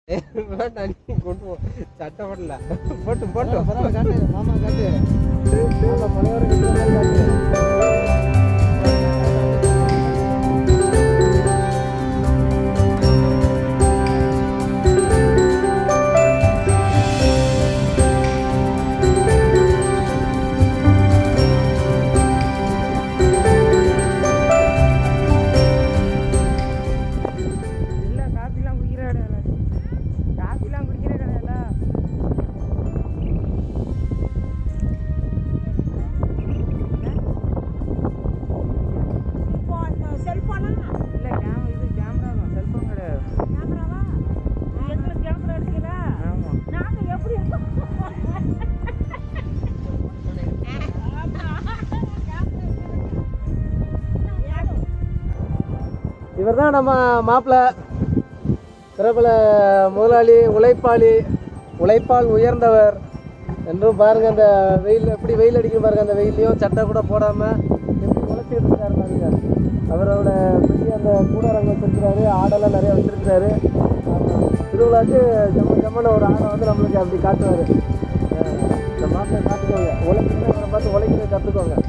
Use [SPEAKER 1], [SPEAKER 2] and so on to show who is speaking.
[SPEAKER 1] வேண்டாம் நீ கொண்டு போ சட்டை போடல போட்டு போட்டு
[SPEAKER 2] பரவாயில்ல காட்டு மாமா காட்டு மாமா பழையவரை காட்டு
[SPEAKER 3] இல்ல காப்பிலாம் குடிக்கிற கடையில காப்பிலாம் குடிக்கிற கடையில
[SPEAKER 4] செல்போனா
[SPEAKER 3] இல்ல கேம் இது கேமரா தான் செல்போன் கிடையாது
[SPEAKER 4] கேமராவா எங்களுக்கு கேமரா எடுக்கல
[SPEAKER 3] ஆமா
[SPEAKER 4] நாங்க எப்படி இருக்கோம்
[SPEAKER 2] இவர் தான் நம்ம மாப்பிள்ளை பிரபல முதலாளி உழைப்பாளி உழைப்பால் உயர்ந்தவர் என்றும் பாருங்க அந்த வெயில் எப்படி வெயில் அடிக்கும் பாருங்க அந்த வெயிலையும் சட்டை கூட போடாம எப்படி உழைச்சிட்டு இருக்காரு பாருங்க அவரோட பெரிய அந்த கூடாரங்க வச்சிருக்கிறாரு ஆடெல்லாம் நிறைய வச்சிருக்கிறாரு ஆமா. திருவிழாக்கு ஜம்ம ஜம்மன ஒரு ஆடை வந்து நம்மளுக்கு அப்படி காட்டுவாரு அஹ் இந்த மாப்பிள்ளை காட்டுக்கோங்க உழைக்கிறத இவரை பார்த்து உழைக்கிறத கற்றுக்கோங்க